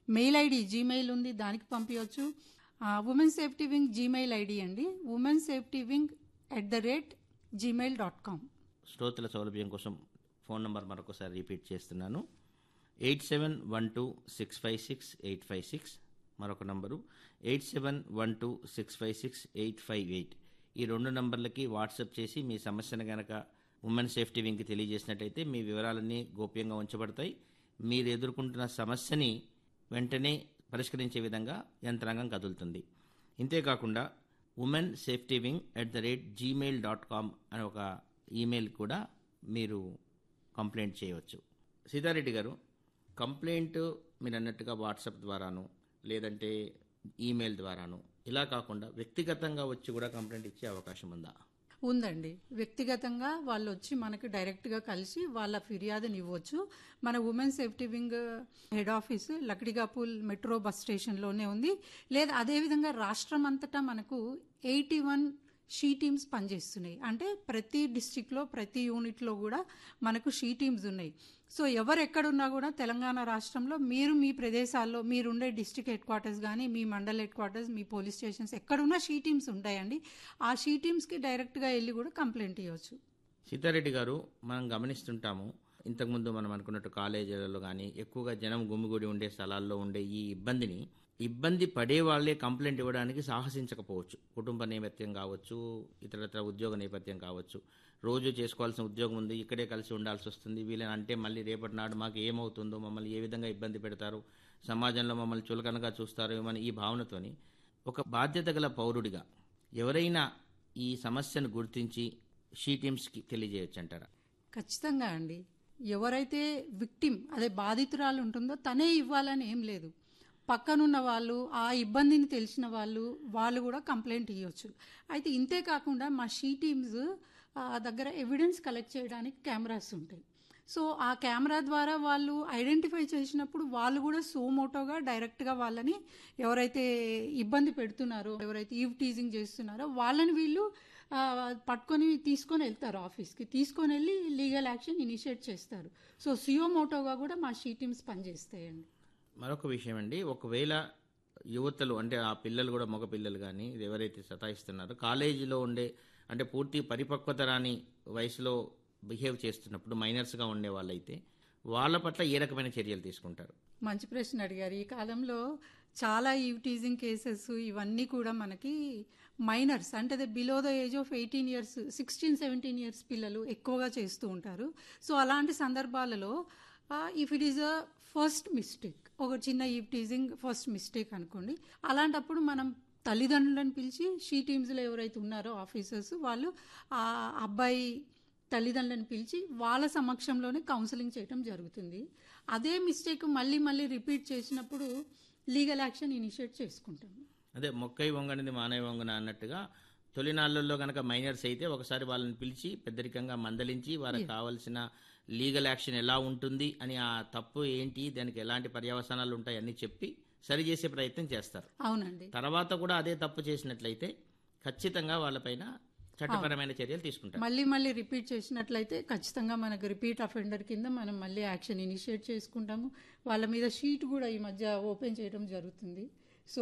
mail ID Gmail ఉంది దానికి పంపించవచ్చు women safety wing Gmail ID అండి women safety wing at the rate Gmail dot com శ్రోతల సౌలభ్యం కోసం ఫోన్ నంబర్ మరొకసారి రిపీట్ చేస్తున్నాను eight seven one two six five six eight five six మరొక number eight seven one two six five six eight five eight ఈ రెండు నంబర్లకి WhatsApp చేసి మీ సమస్యను గనక ఉమెన్ సేఫ్టీ వింగ్కి తెలియజేసినట్టయితే మీ వివరాలన్నీ గోప్యంగా ఉంచబడతాయి మీరు ఎదుర్కొంటున్న సమస్యని వెంటనే పరిష్కరించే విధంగా యంత్రాంగం కదులుతుంది ఇంతేకాకుండా women safety wing at the rate Gmail dot com అనే ఒక ఈమెయిల్ కూడా మీరు కంప్లైంట్ చేయవచ్చు సీతారెడ్డి గారు కంప్లైంట్ మీరు అన్నట్టుగా వాట్సాప్ ద్వారాను లేదంటే ఈమెయిల్ ద్వారాను ఇలా కాకుండా వ్యక్తిగతంగా వచ్చి కూడా కంప్లైంట్ ఇచ్చే అవకాశం ఉందా ఉందండి వ్యక్తిగతంగా వాళ్ళు వచ్చి మనకి డైరెక్ట్గా కలిసి వాళ్ళ ఫిర్యాదుని ఇవ్వచ్చు మన women safety wing head office Lakdikapul metro bus స్టేషన్లోనే ఉంది లేదా అదేవిధంగా రాష్ట్రం అంతటా మనకు ఎయిటీ వన్ షీ టీమ్స్ పనిచేస్తున్నాయి అంటే ప్రతి డిస్టిక్లో ప్రతి యూనిట్లో కూడా మనకు షీ టీమ్స్ ఉన్నాయి సో ఎవరు ఎక్కడున్నా కూడా తెలంగాణ రాష్ట్రంలో మీరు మీ ప్రదేశాల్లో మీరుండే డిస్టిక్ హెడ్ క్వార్టర్స్ కానీ మీ మండల్ హెడ్ క్వార్టర్స్ మీ పోలీస్ స్టేషన్స్ ఎక్కడున్నా షీ టీమ్స్ ఉంటాయండి ఆ షీ టీమ్స్కి డైరెక్ట్గా వెళ్ళి కూడా కంప్లైంట్ ఇవ్వచ్చు సీతారెడ్డి గారు మనం గమనిస్తుంటాము ఇంతకుముందు మనం అనుకున్నట్టు కాలేజీలలో కానీ ఎక్కువగా జనం గుమిగూడి ఉండే స్థలాల్లో ఉండే ఈ ఇబ్బందిని ఇబ్బంది పడే వాళ్ళే కంప్లైంట్ ఇవ్వడానికి సాహసించకపోవచ్చు కుటుంబ నేపథ్యం కావచ్చు ఇతరత్ర ఉద్యోగ నేపథ్యం కావచ్చు రోజు చేసుకోవాల్సిన ఉద్యోగం ఉంది ఇక్కడే కలిసి ఉండాల్సి వస్తుంది వీళ్ళని అంటే మళ్ళీ రేపటి నాడు మాకు ఏమవుతుందో మమ్మల్ని ఏ విధంగా ఇబ్బంది పెడతారు సమాజంలో మమ్మల్ని చులకనగా చూస్తారు ఏమని ఈ భావనతోని ఒక బాధ్యత గల పౌరుడిగా ఎవరైనా ఈ సమస్యను గుర్తించి షీ టీమ్స్కి తెలియజేయచ్చు అంటారా ఖచ్చితంగా అండి ఎవరైతే విక్టిమ్ అదే బాధితురాలు ఉంటుందో తనే ఇవ్వాలని ఏం లేదు పక్కనున్న వాళ్ళు ఆ ఇబ్బందిని తెలిసిన వాళ్ళు వాళ్ళు కూడా కంప్లైంట్ ఇవ్వచ్చు అయితే ఇంతే కాకుండా మా షీ టీమ్స్ దగ్గర ఎవిడెన్స్ కలెక్ట్ చేయడానికి కెమెరాస్ ఉంటాయి సో ఆ కెమెరా ద్వారా వాళ్ళు ఐడెంటిఫై చేసినప్పుడు వాళ్ళు కూడా సోమోటోగా డైరెక్ట్గా వాళ్ళని ఎవరైతే ఇబ్బంది పెడుతున్నారో ఎవరైతే ఈవ్ టీజింగ్ చేస్తున్నారో వాళ్ళని వీళ్ళు ఆ, పట్టుకొని తీసుకొని వెళ్తారు ఆఫీస్కి తీసుకొని వెళ్ళి లీగల్ యాక్షన్ ఇనిషియేట్ చేస్తారు సో సియోమోటోగా కూడా మా షీ టీమ్స్ పనిచేస్తాయండి మరొక విషయం అండి ఒకవేళ యువతలు అంటే ఆ పిల్లలు కూడా మగ పిల్లలు కానీ ఎవరైతే సతాయిస్తున్నారో కాలేజీలో ఉండే అంటే పూర్తి పరిపక్వత రాని వయసులో బిహేవ్ చేస్తున్నప్పుడు మైనర్స్గా ఉండే వాళ్ళైతే వాళ్ళ పట్ల ఏ రకమైన చర్యలు తీసుకుంటారు మంచి ప్రశ్న అడిగారు ఈ కాలంలో చాలా ఈవ్ టీజింగ్ కేసెస్ ఇవన్నీ కూడా మనకి మైనర్స్ అంటే below the age of eighteen years sixteen seventeen years పిల్లలు ఎక్కువగా చేస్తూ ఉంటారు సో అలాంటి సందర్భాలలో if it is a first mistake ఒక చిన్న ఈవ్ టీజింగ్ ఫస్ట్ మిస్టేక్ అనుకోండి అలాంటప్పుడు మనం తల్లిదండ్రులను పిలిచి షీ టీమ్స్లో ఎవరైతే ఉన్నారో ఆఫీసర్స్ వాళ్ళు ఆ అబ్బాయి తల్లిదండ్రులను పిలిచి వాళ్ళ సమక్షంలోనే కౌన్సిలింగ్ చేయడం జరుగుతుంది అదే మిస్టేక్ మళ్ళీ మళ్ళీ రిపీట్ చేసినప్పుడు లీగల్ యాక్షన్ ఇనిషియేట్ చేసుకుంటాం అదే మొక్కై వంగనిది మానవ వంగన అన్నట్టుగా తొలినాళ్లలో గనక మైనర్స్ అయితే ఒకసారి వాళ్ళని పిలిచి పెద్దరికంగా మందలించి వారికి కావాల్సిన లీగల్ యాక్షన్ ఎలా ఉంటుంది అని ఆ తప్పు ఏంటి దానికి ఎలాంటి పర్యవసానాలు ఉంటాయి అన్ని చెప్పి సరిచేసే ప్రయత్నం చేస్తారు అవునండి తర్వాత కూడా అదే తప్పు చేసినట్లయితే ఖచ్చితంగా వాళ్ళపైన చట్టపరమైన చర్యలు తీసుకుంటారు మళ్ళీ మళ్ళీ రిపీట్ చేసినట్లయితే ఖచ్చితంగా మనకు రిపీట్ అఫెండర్ కింద మనం మళ్ళీ యాక్షన్ ఇనిషియేట్ చేసుకుంటాము వాళ్ళ మీద షీట్ కూడా ఈ మధ్య ఓపెన్ చేయడం జరుగుతుంది సో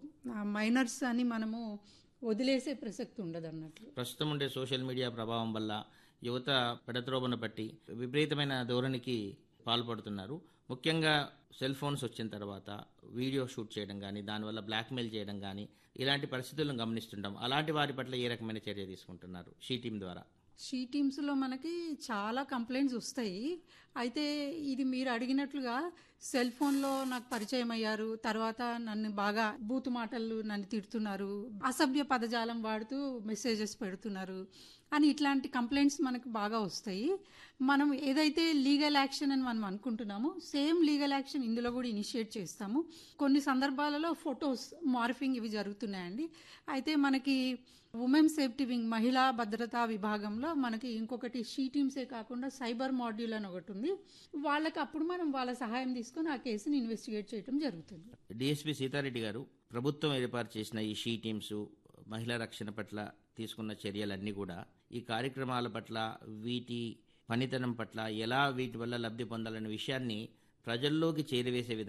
మైనర్స్ అని మనము వదిలేసే ప్రసక్తి ఉండదు అన్నట్లు ప్రస్తుతం ఉండే సోషల్ మీడియా ప్రభావం వల్ల యువత పెడత్రోబను బట్టి విపరీతమైన ధోరణికి పాల్పడుతున్నారు ముఖ్యంగా సెల్ ఫోన్స్ వచ్చిన తర్వాత వీడియో షూట్ చేయడం కానీ దానివల్ల బ్లాక్మెయిల్ చేయడం కానీ ఇలాంటి పరిస్థితులను గమనిస్తుంటాం అలాంటి వారి పట్ల ఏ రకమైన చర్య తీసుకుంటున్నారు షీ టీం ద్వారా షీ టీమ్స్లో మనకి చాలా కంప్లైంట్స్ వస్తాయి అయితే ఇది మీరు అడిగినట్లుగా సెల్ ఫోన్లో నాకు పరిచయం అయ్యారు తర్వాత నన్ను బాగా బూతు మాటలు నన్ను తిడుతున్నారు అసభ్య పదజాలం వాడుతూ మెసేజెస్ పెడుతున్నారు అని ఇట్లాంటి కంప్లైంట్స్ మనకు బాగా వస్తాయి మనం ఏదైతే లీగల్ యాక్షన్ అని మనం అనుకుంటున్నామో సేమ్ లీగల్ యాక్షన్ ఇందులో కూడా ఇనిషియేట్ చేస్తాము కొన్ని సందర్భాలలో ఫొటోస్ మార్ఫింగ్ ఇవి జరుగుతున్నాయండి అయితే మనకి ఉమెన్ సేఫ్టీ వింగ్ మహిళా భద్రతా విభాగంలో మనకి ఇంకొకటి షీ టీమ్సే కాకుండా సైబర్ మాడ్యూల్ అని ఒకటి ఉంది వాళ్ళకి అప్పుడు మనం వాళ్ళ సహాయం తీసుకొని ఆ కేసుని ఇన్వెస్టిగేట్ చేయడం జరుగుతుంది డిఎస్పీ సీతారెడ్డి గారు ప్రభుత్వం ఏర్పాటు చేసిన ఈ షీ టీమ్స్ మహిళా రక్షణ పట్ల తీసుకున్న చర్యలన్నీ కూడా ఈ కార్యక్రమాల పట్ల వీటి పనితనం పట్ల ఎలా వీటి వల్ల లబ్ధి పొందాలనే విషయాన్ని ప్రజల్లోకి చేరవేసే విధంగా